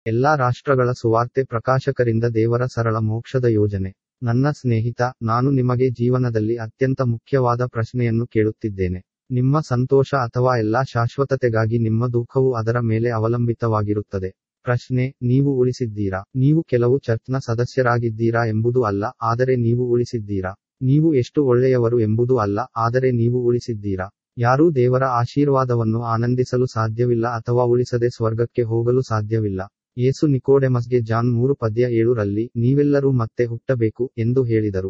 ಎಲ್ಲಾ ರಾಷ್ಟ್ರಗಳ ಸುವಾರ್ತೆ ಪ್ರಕಾಶಕರಿಂದ ದೇವರ ಸರಳ ಮೋಕ್ಷದ ಯೋಜನೆ ನನ್ನ ಸ್ನೇಹಿತ ನಾನು ನಿಮಗೆ ಜೀವನದಲ್ಲಿ ಅತ್ಯಂತ ಮುಖ್ಯವಾದ ಪ್ರಶ್ನೆಯನ್ನು ಕೇಳುತ್ತಿದ್ದೇನೆ ನಿಮ್ಮ ಸಂತೋಷ ಅಥವಾ ಎಲ್ಲಾ ಶಾಶ್ವತತೆಗಾಗಿ ನಿಮ್ಮ ದುಃಖವು ಅದರ ಮೇಲೆ ಅವಲಂಬಿತವಾಗಿರುತ್ತದೆ ಪ್ರಶ್ನೆ ನೀವು ಉಳಿಸಿದ್ದೀರಾ ನೀವು ಕೆಲವು ಚರ್ಚ್ನ ಸದಸ್ಯರಾಗಿದ್ದೀರಾ ಎಂಬುದು ಅಲ್ಲ ಆದರೆ ನೀವು ಉಳಿಸಿದ್ದೀರಾ ನೀವು ಎಷ್ಟು ಒಳ್ಳೆಯವರು ಎಂಬುದು ಅಲ್ಲ ಆದರೆ ನೀವು ಉಳಿಸಿದ್ದೀರಾ ಯಾರೂ ದೇವರ ಆಶೀರ್ವಾದವನ್ನು ಆನಂದಿಸಲು ಸಾಧ್ಯವಿಲ್ಲ ಅಥವಾ ಉಳಿಸದೆ ಸ್ವರ್ಗಕ್ಕೆ ಹೋಗಲು ಸಾಧ್ಯವಿಲ್ಲ ಯೇಸು ನಿಕೋಡೆಮಸ್ಗೆ ಜಾನ್ ಮೂರು ಪದ್ಯ ಏಳು ರಲ್ಲಿ ನೀವೆಲ್ಲರೂ ಮತ್ತೆ ಹುಟ್ಟಬೇಕು ಎಂದು ಹೇಳಿದರು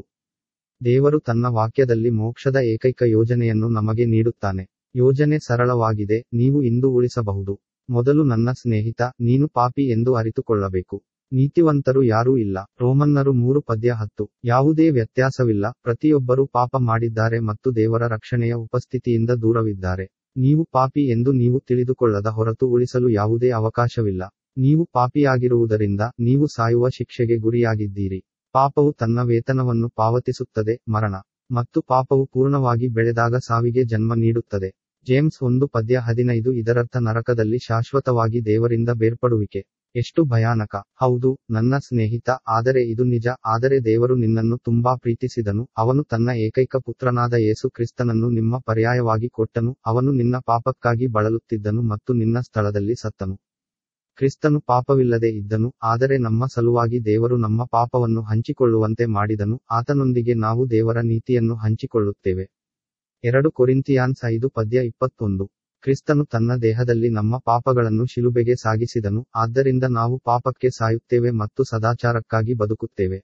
ದೇವರು ತನ್ನ ವಾಕ್ಯದಲ್ಲಿ ಮೋಕ್ಷದ ಏಕೈಕ ಯೋಜನೆಯನ್ನು ನಮಗೆ ನೀಡುತ್ತಾನೆ ಯೋಜನೆ ಸರಳವಾಗಿದೆ ನೀವು ಇಂದು ಉಳಿಸಬಹುದು ಮೊದಲು ನನ್ನ ಸ್ನೇಹಿತ ನೀನು ಪಾಪಿ ಎಂದು ಅರಿತುಕೊಳ್ಳಬೇಕು ನೀತಿವಂತರು ಯಾರೂ ಇಲ್ಲ ರೋಮನ್ನರು ಮೂರು ಪದ್ಯ ಹತ್ತು ಯಾವುದೇ ವ್ಯತ್ಯಾಸವಿಲ್ಲ ಪ್ರತಿಯೊಬ್ಬರೂ ಪಾಪ ಮಾಡಿದ್ದಾರೆ ಮತ್ತು ದೇವರ ರಕ್ಷಣೆಯ ಉಪಸ್ಥಿತಿಯಿಂದ ದೂರವಿದ್ದಾರೆ ನೀವು ಪಾಪಿ ಎಂದು ನೀವು ತಿಳಿದುಕೊಳ್ಳದ ಹೊರತು ಉಳಿಸಲು ಯಾವುದೇ ಅವಕಾಶವಿಲ್ಲ ನೀವು ಪಾಪಿಯಾಗಿರುವುದರಿಂದ ನೀವು ಸಾಯುವ ಶಿಕ್ಷೆಗೆ ಗುರಿಯಾಗಿದ್ದೀರಿ ಪಾಪವು ತನ್ನ ವೇತನವನ್ನು ಪಾವತಿಸುತ್ತದೆ ಮರಣ ಮತ್ತು ಪಾಪವು ಪೂರ್ಣವಾಗಿ ಬೆಳೆದಾಗ ಸಾವಿಗೆ ಜನ್ಮ ನೀಡುತ್ತದೆ ಜೇಮ್ಸ್ ಒಂದು ಪದ್ಯ ಹದಿನೈದು ಇದರರ್ಥ ನರಕದಲ್ಲಿ ಶಾಶ್ವತವಾಗಿ ದೇವರಿಂದ ಬೇರ್ಪಡುವಿಕೆ ಎಷ್ಟು ಭಯಾನಕ ಹೌದು ನನ್ನ ಸ್ನೇಹಿತ ಆದರೆ ಇದು ನಿಜ ಆದರೆ ದೇವರು ನಿನ್ನನ್ನು ತುಂಬಾ ಪ್ರೀತಿಸಿದನು ಅವನು ತನ್ನ ಏಕೈಕ ಪುತ್ರನಾದ ಯೇಸು ಕ್ರಿಸ್ತನನ್ನು ನಿಮ್ಮ ಪರ್ಯಾಯವಾಗಿ ಕೊಟ್ಟನು ಅವನು ನಿನ್ನ ಪಾಪಕ್ಕಾಗಿ ಬಳಲುತ್ತಿದ್ದನು ಮತ್ತು ನಿನ್ನ ಸ್ಥಳದಲ್ಲಿ ಸತ್ತನು ಕ್ರಿಸ್ತನು ಪಾಪವಿಲ್ಲದೆ ಇದ್ದನು ಆದರೆ ನಮ್ಮ ಸಲುವಾಗಿ ದೇವರು ನಮ್ಮ ಪಾಪವನ್ನು ಹಂಚಿಕೊಳ್ಳುವಂತೆ ಮಾಡಿದನು ಆತನೊಂದಿಗೆ ನಾವು ದೇವರ ನೀತಿಯನ್ನು ಹಂಚಿಕೊಳ್ಳುತ್ತೇವೆ ಎರಡು ಕೊರಿಂತಿಯಾನ್ಸ್ ಐದು ಪದ್ಯ ಇಪ್ಪತ್ತೊಂದು ಕ್ರಿಸ್ತನು ತನ್ನ ದೇಹದಲ್ಲಿ ನಮ್ಮ ಪಾಪಗಳನ್ನು ಶಿಲುಬೆಗೆ ಸಾಗಿಸಿದನು ಆದ್ದರಿಂದ ನಾವು ಪಾಪಕ್ಕೆ ಸಾಯುತ್ತೇವೆ ಮತ್ತು ಸದಾಚಾರಕ್ಕಾಗಿ ಬದುಕುತ್ತೇವೆ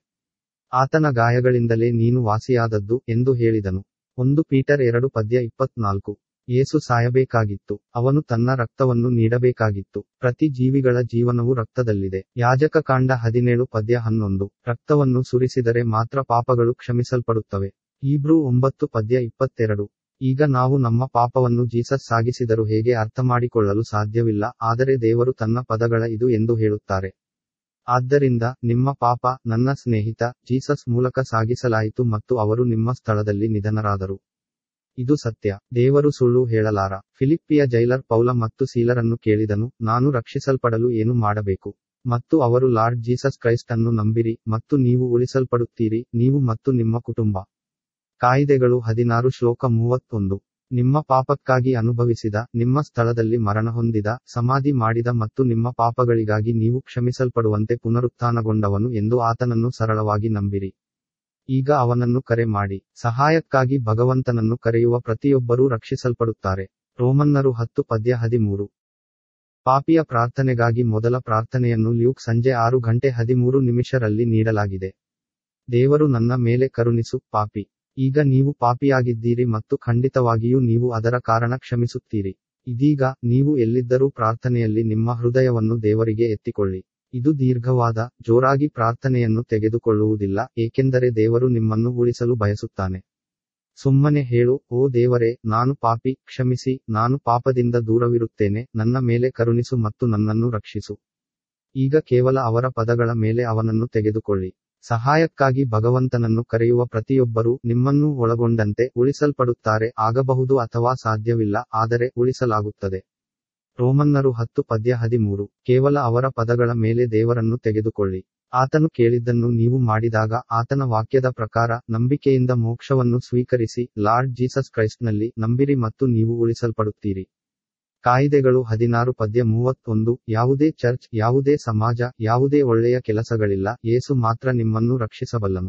ಆತನ ಗಾಯಗಳಿಂದಲೇ ನೀನು ವಾಸಿಯಾದದ್ದು ಎಂದು ಹೇಳಿದನು ಒಂದು ಪೀಟರ್ ಎರಡು ಪದ್ಯ ಇಪ್ಪತ್ನಾಲ್ಕು ಯೇಸು ಸಾಯಬೇಕಾಗಿತ್ತು ಅವನು ತನ್ನ ರಕ್ತವನ್ನು ನೀಡಬೇಕಾಗಿತ್ತು ಪ್ರತಿ ಜೀವಿಗಳ ಜೀವನವು ರಕ್ತದಲ್ಲಿದೆ ಯಾಜಕ ಕಾಂಡ ಹದಿನೇಳು ಪದ್ಯ ಹನ್ನೊಂದು ರಕ್ತವನ್ನು ಸುರಿಸಿದರೆ ಮಾತ್ರ ಪಾಪಗಳು ಕ್ಷಮಿಸಲ್ಪಡುತ್ತವೆ ಈಬ್ರೂ ಒಂಬತ್ತು ಪದ್ಯ ಇಪ್ಪತ್ತೆರಡು ಈಗ ನಾವು ನಮ್ಮ ಪಾಪವನ್ನು ಜೀಸಸ್ ಸಾಗಿಸಿದರು ಹೇಗೆ ಅರ್ಥಮಾಡಿಕೊಳ್ಳಲು ಸಾಧ್ಯವಿಲ್ಲ ಆದರೆ ದೇವರು ತನ್ನ ಪದಗಳ ಇದು ಎಂದು ಹೇಳುತ್ತಾರೆ ಆದ್ದರಿಂದ ನಿಮ್ಮ ಪಾಪ ನನ್ನ ಸ್ನೇಹಿತ ಜೀಸಸ್ ಮೂಲಕ ಸಾಗಿಸಲಾಯಿತು ಮತ್ತು ಅವರು ನಿಮ್ಮ ಸ್ಥಳದಲ್ಲಿ ನಿಧನರಾದರು ಇದು ಸತ್ಯ ದೇವರು ಸುಳ್ಳು ಹೇಳಲಾರ ಫಿಲಿಪ್ಪಿಯ ಜೈಲರ್ ಪೌಲ ಮತ್ತು ಸೀಲರನ್ನು ಕೇಳಿದನು ನಾನು ರಕ್ಷಿಸಲ್ಪಡಲು ಏನು ಮಾಡಬೇಕು ಮತ್ತು ಅವರು ಲಾರ್ಡ್ ಜೀಸಸ್ ಕ್ರೈಸ್ಟ್ ಅನ್ನು ನಂಬಿರಿ ಮತ್ತು ನೀವು ಉಳಿಸಲ್ಪಡುತ್ತೀರಿ ನೀವು ಮತ್ತು ನಿಮ್ಮ ಕುಟುಂಬ ಕಾಯಿದೆಗಳು ಹದಿನಾರು ಶ್ಲೋಕ ಮೂವತ್ತೊಂದು ನಿಮ್ಮ ಪಾಪಕ್ಕಾಗಿ ಅನುಭವಿಸಿದ ನಿಮ್ಮ ಸ್ಥಳದಲ್ಲಿ ಮರಣ ಹೊಂದಿದ ಸಮಾಧಿ ಮಾಡಿದ ಮತ್ತು ನಿಮ್ಮ ಪಾಪಗಳಿಗಾಗಿ ನೀವು ಕ್ಷಮಿಸಲ್ಪಡುವಂತೆ ಪುನರುತ್ಥಾನಗೊಂಡವನು ಎಂದು ಆತನನ್ನು ಸರಳವಾಗಿ ನಂಬಿರಿ ಈಗ ಅವನನ್ನು ಕರೆ ಮಾಡಿ ಸಹಾಯಕ್ಕಾಗಿ ಭಗವಂತನನ್ನು ಕರೆಯುವ ಪ್ರತಿಯೊಬ್ಬರೂ ರಕ್ಷಿಸಲ್ಪಡುತ್ತಾರೆ ರೋಮನ್ನರು ಹತ್ತು ಪದ್ಯ ಹದಿಮೂರು ಪಾಪಿಯ ಪ್ರಾರ್ಥನೆಗಾಗಿ ಮೊದಲ ಪ್ರಾರ್ಥನೆಯನ್ನು ಲ್ಯೂಕ್ ಸಂಜೆ ಆರು ಗಂಟೆ ಹದಿಮೂರು ನಿಮಿಷರಲ್ಲಿ ನೀಡಲಾಗಿದೆ ದೇವರು ನನ್ನ ಮೇಲೆ ಕರುಣಿಸು ಪಾಪಿ ಈಗ ನೀವು ಪಾಪಿಯಾಗಿದ್ದೀರಿ ಮತ್ತು ಖಂಡಿತವಾಗಿಯೂ ನೀವು ಅದರ ಕಾರಣ ಕ್ಷಮಿಸುತ್ತೀರಿ ಇದೀಗ ನೀವು ಎಲ್ಲಿದ್ದರೂ ಪ್ರಾರ್ಥನೆಯಲ್ಲಿ ನಿಮ್ಮ ಹೃದಯವನ್ನು ದೇವರಿಗೆ ಎತ್ತಿಕೊಳ್ಳಿ ಇದು ದೀರ್ಘವಾದ ಜೋರಾಗಿ ಪ್ರಾರ್ಥನೆಯನ್ನು ತೆಗೆದುಕೊಳ್ಳುವುದಿಲ್ಲ ಏಕೆಂದರೆ ದೇವರು ನಿಮ್ಮನ್ನು ಉಳಿಸಲು ಬಯಸುತ್ತಾನೆ ಸುಮ್ಮನೆ ಹೇಳು ಓ ದೇವರೇ ನಾನು ಪಾಪಿ ಕ್ಷಮಿಸಿ ನಾನು ಪಾಪದಿಂದ ದೂರವಿರುತ್ತೇನೆ ನನ್ನ ಮೇಲೆ ಕರುಣಿಸು ಮತ್ತು ನನ್ನನ್ನು ರಕ್ಷಿಸು ಈಗ ಕೇವಲ ಅವರ ಪದಗಳ ಮೇಲೆ ಅವನನ್ನು ತೆಗೆದುಕೊಳ್ಳಿ ಸಹಾಯಕ್ಕಾಗಿ ಭಗವಂತನನ್ನು ಕರೆಯುವ ಪ್ರತಿಯೊಬ್ಬರೂ ನಿಮ್ಮನ್ನೂ ಒಳಗೊಂಡಂತೆ ಉಳಿಸಲ್ಪಡುತ್ತಾರೆ ಆಗಬಹುದು ಅಥವಾ ಸಾಧ್ಯವಿಲ್ಲ ಆದರೆ ಉಳಿಸಲಾಗುತ್ತದೆ ರೋಮನ್ನರು ಹತ್ತು ಪದ್ಯ ಹದಿಮೂರು ಕೇವಲ ಅವರ ಪದಗಳ ಮೇಲೆ ದೇವರನ್ನು ತೆಗೆದುಕೊಳ್ಳಿ ಆತನು ಕೇಳಿದ್ದನ್ನು ನೀವು ಮಾಡಿದಾಗ ಆತನ ವಾಕ್ಯದ ಪ್ರಕಾರ ನಂಬಿಕೆಯಿಂದ ಮೋಕ್ಷವನ್ನು ಸ್ವೀಕರಿಸಿ ಲಾರ್ಡ್ ಜೀಸಸ್ ಕ್ರೈಸ್ಟ್ನಲ್ಲಿ ನಂಬಿರಿ ಮತ್ತು ನೀವು ಉಳಿಸಲ್ಪಡುತ್ತೀರಿ ಕಾಯಿದೆಗಳು ಹದಿನಾರು ಪದ್ಯ ಮೂವತ್ತೊಂದು ಯಾವುದೇ ಚರ್ಚ್ ಯಾವುದೇ ಸಮಾಜ ಯಾವುದೇ ಒಳ್ಳೆಯ ಕೆಲಸಗಳಿಲ್ಲ ಯೇಸು ಮಾತ್ರ ನಿಮ್ಮನ್ನು ರಕ್ಷಿಸಬಲ್ಲನು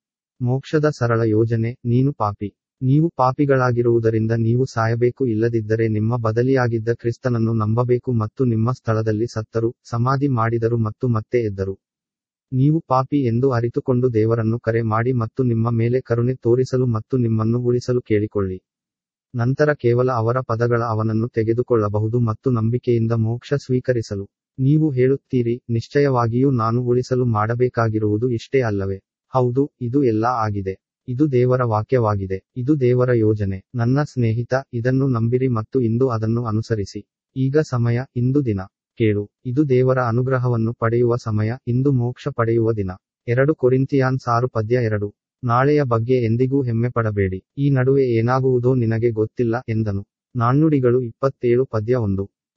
ಮೋಕ್ಷದ ಸರಳ ಯೋಜನೆ ನೀನು ಪಾಪಿ ನೀವು ಪಾಪಿಗಳಾಗಿರುವುದರಿಂದ ನೀವು ಸಾಯಬೇಕು ಇಲ್ಲದಿದ್ದರೆ ನಿಮ್ಮ ಬದಲಿಯಾಗಿದ್ದ ಕ್ರಿಸ್ತನನ್ನು ನಂಬಬೇಕು ಮತ್ತು ನಿಮ್ಮ ಸ್ಥಳದಲ್ಲಿ ಸತ್ತರು ಸಮಾಧಿ ಮಾಡಿದರು ಮತ್ತು ಮತ್ತೆ ಎದ್ದರು ನೀವು ಪಾಪಿ ಎಂದು ಅರಿತುಕೊಂಡು ದೇವರನ್ನು ಕರೆ ಮಾಡಿ ಮತ್ತು ನಿಮ್ಮ ಮೇಲೆ ಕರುಣೆ ತೋರಿಸಲು ಮತ್ತು ನಿಮ್ಮನ್ನು ಉಳಿಸಲು ಕೇಳಿಕೊಳ್ಳಿ ನಂತರ ಕೇವಲ ಅವರ ಪದಗಳ ಅವನನ್ನು ತೆಗೆದುಕೊಳ್ಳಬಹುದು ಮತ್ತು ನಂಬಿಕೆಯಿಂದ ಮೋಕ್ಷ ಸ್ವೀಕರಿಸಲು ನೀವು ಹೇಳುತ್ತೀರಿ ನಿಶ್ಚಯವಾಗಿಯೂ ನಾನು ಉಳಿಸಲು ಮಾಡಬೇಕಾಗಿರುವುದು ಇಷ್ಟೇ ಅಲ್ಲವೇ ಹೌದು ಇದು ಎಲ್ಲಾ ಆಗಿದೆ ಇದು ದೇವರ ವಾಕ್ಯವಾಗಿದೆ ಇದು ದೇವರ ಯೋಜನೆ ನನ್ನ ಸ್ನೇಹಿತ ಇದನ್ನು ನಂಬಿರಿ ಮತ್ತು ಇಂದು ಅದನ್ನು ಅನುಸರಿಸಿ ಈಗ ಸಮಯ ಇಂದು ದಿನ ಕೇಳು ಇದು ದೇವರ ಅನುಗ್ರಹವನ್ನು ಪಡೆಯುವ ಸಮಯ ಇಂದು ಮೋಕ್ಷ ಪಡೆಯುವ ದಿನ ಎರಡು ಕೊರಿಂತಿಯಾನ್ಸ್ ಆರು ಪದ್ಯ ಎರಡು ನಾಳೆಯ ಬಗ್ಗೆ ಎಂದಿಗೂ ಹೆಮ್ಮೆ ಪಡಬೇಡಿ ಈ ನಡುವೆ ಏನಾಗುವುದೋ ನಿನಗೆ ಗೊತ್ತಿಲ್ಲ ಎಂದನು ನಾಣ್ಣುಡಿಗಳು ಇಪ್ಪತ್ತೇಳು ಪದ್ಯ ಒಂದು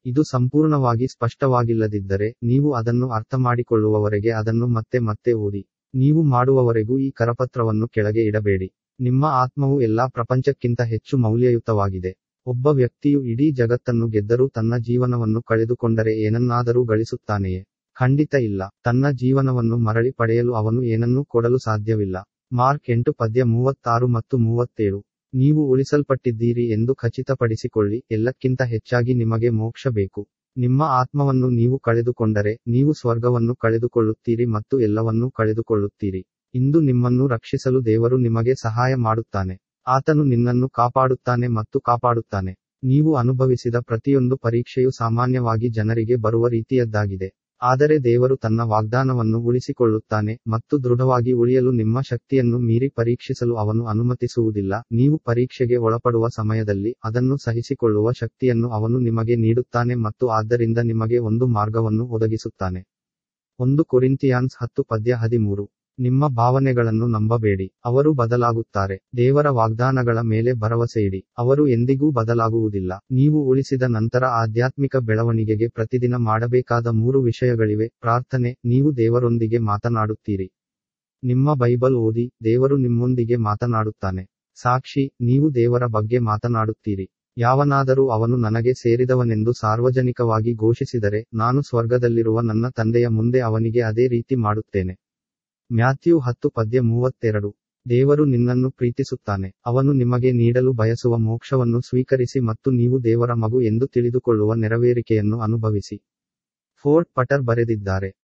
ಇದು ಸಂಪೂರ್ಣವಾಗಿ ಸ್ಪಷ್ಟವಾಗಿಲ್ಲದಿದ್ದರೆ ನೀವು ಅದನ್ನು ಅರ್ಥಮಾಡಿಕೊಳ್ಳುವವರೆಗೆ ಅದನ್ನು ಮತ್ತೆ ಮತ್ತೆ ಓದಿ ನೀವು ಮಾಡುವವರೆಗೂ ಈ ಕರಪತ್ರವನ್ನು ಕೆಳಗೆ ಇಡಬೇಡಿ ನಿಮ್ಮ ಆತ್ಮವು ಎಲ್ಲಾ ಪ್ರಪಂಚಕ್ಕಿಂತ ಹೆಚ್ಚು ಮೌಲ್ಯಯುತವಾಗಿದೆ ಒಬ್ಬ ವ್ಯಕ್ತಿಯು ಇಡೀ ಜಗತ್ತನ್ನು ಗೆದ್ದರೂ ತನ್ನ ಜೀವನವನ್ನು ಕಳೆದುಕೊಂಡರೆ ಏನನ್ನಾದರೂ ಗಳಿಸುತ್ತಾನೆಯೇ ಖಂಡಿತ ಇಲ್ಲ ತನ್ನ ಜೀವನವನ್ನು ಮರಳಿ ಪಡೆಯಲು ಅವನು ಏನನ್ನೂ ಕೊಡಲು ಸಾಧ್ಯವಿಲ್ಲ ಮಾರ್ಕ್ ಎಂಟು ಪದ್ಯ ಮೂವತ್ತಾರು ಮತ್ತು ಮೂವತ್ತೇಳು ನೀವು ಉಳಿಸಲ್ಪಟ್ಟಿದ್ದೀರಿ ಎಂದು ಖಚಿತಪಡಿಸಿಕೊಳ್ಳಿ ಎಲ್ಲಕ್ಕಿಂತ ಹೆಚ್ಚಾಗಿ ನಿಮಗೆ ಮೋಕ್ಷ ಬೇಕು ನಿಮ್ಮ ಆತ್ಮವನ್ನು ನೀವು ಕಳೆದುಕೊಂಡರೆ ನೀವು ಸ್ವರ್ಗವನ್ನು ಕಳೆದುಕೊಳ್ಳುತ್ತೀರಿ ಮತ್ತು ಎಲ್ಲವನ್ನೂ ಕಳೆದುಕೊಳ್ಳುತ್ತೀರಿ ಇಂದು ನಿಮ್ಮನ್ನು ರಕ್ಷಿಸಲು ದೇವರು ನಿಮಗೆ ಸಹಾಯ ಮಾಡುತ್ತಾನೆ ಆತನು ನಿನ್ನನ್ನು ಕಾಪಾಡುತ್ತಾನೆ ಮತ್ತು ಕಾಪಾಡುತ್ತಾನೆ ನೀವು ಅನುಭವಿಸಿದ ಪ್ರತಿಯೊಂದು ಪರೀಕ್ಷೆಯು ಸಾಮಾನ್ಯವಾಗಿ ಜನರಿಗೆ ಬರುವ ರೀತಿಯದ್ದಾಗಿದೆ ಆದರೆ ದೇವರು ತನ್ನ ವಾಗ್ದಾನವನ್ನು ಉಳಿಸಿಕೊಳ್ಳುತ್ತಾನೆ ಮತ್ತು ದೃಢವಾಗಿ ಉಳಿಯಲು ನಿಮ್ಮ ಶಕ್ತಿಯನ್ನು ಮೀರಿ ಪರೀಕ್ಷಿಸಲು ಅವನು ಅನುಮತಿಸುವುದಿಲ್ಲ ನೀವು ಪರೀಕ್ಷೆಗೆ ಒಳಪಡುವ ಸಮಯದಲ್ಲಿ ಅದನ್ನು ಸಹಿಸಿಕೊಳ್ಳುವ ಶಕ್ತಿಯನ್ನು ಅವನು ನಿಮಗೆ ನೀಡುತ್ತಾನೆ ಮತ್ತು ಆದ್ದರಿಂದ ನಿಮಗೆ ಒಂದು ಮಾರ್ಗವನ್ನು ಒದಗಿಸುತ್ತಾನೆ ಒಂದು ಕೊರಿಂತಿಯಾನ್ಸ್ ಹತ್ತು ಪದ್ಯ ಹದಿಮೂರು ನಿಮ್ಮ ಭಾವನೆಗಳನ್ನು ನಂಬಬೇಡಿ ಅವರು ಬದಲಾಗುತ್ತಾರೆ ದೇವರ ವಾಗ್ದಾನಗಳ ಮೇಲೆ ಭರವಸೆಯಿಡಿ ಅವರು ಎಂದಿಗೂ ಬದಲಾಗುವುದಿಲ್ಲ ನೀವು ಉಳಿಸಿದ ನಂತರ ಆಧ್ಯಾತ್ಮಿಕ ಬೆಳವಣಿಗೆಗೆ ಪ್ರತಿದಿನ ಮಾಡಬೇಕಾದ ಮೂರು ವಿಷಯಗಳಿವೆ ಪ್ರಾರ್ಥನೆ ನೀವು ದೇವರೊಂದಿಗೆ ಮಾತನಾಡುತ್ತೀರಿ ನಿಮ್ಮ ಬೈಬಲ್ ಓದಿ ದೇವರು ನಿಮ್ಮೊಂದಿಗೆ ಮಾತನಾಡುತ್ತಾನೆ ಸಾಕ್ಷಿ ನೀವು ದೇವರ ಬಗ್ಗೆ ಮಾತನಾಡುತ್ತೀರಿ ಯಾವನಾದರೂ ಅವನು ನನಗೆ ಸೇರಿದವನೆಂದು ಸಾರ್ವಜನಿಕವಾಗಿ ಘೋಷಿಸಿದರೆ ನಾನು ಸ್ವರ್ಗದಲ್ಲಿರುವ ನನ್ನ ತಂದೆಯ ಮುಂದೆ ಅವನಿಗೆ ಅದೇ ರೀತಿ ಮಾಡುತ್ತೇನೆ ಮ್ಯಾಥ್ಯೂ ಹತ್ತು ಪದ್ಯ ಮೂವತ್ತೆರಡು ದೇವರು ನಿನ್ನನ್ನು ಪ್ರೀತಿಸುತ್ತಾನೆ ಅವನು ನಿಮಗೆ ನೀಡಲು ಬಯಸುವ ಮೋಕ್ಷವನ್ನು ಸ್ವೀಕರಿಸಿ ಮತ್ತು ನೀವು ದೇವರ ಮಗು ಎಂದು ತಿಳಿದುಕೊಳ್ಳುವ ನೆರವೇರಿಕೆಯನ್ನು ಅನುಭವಿಸಿ ಫೋರ್ಟ್ ಪಟರ್ ಬರೆದಿದ್ದಾರೆ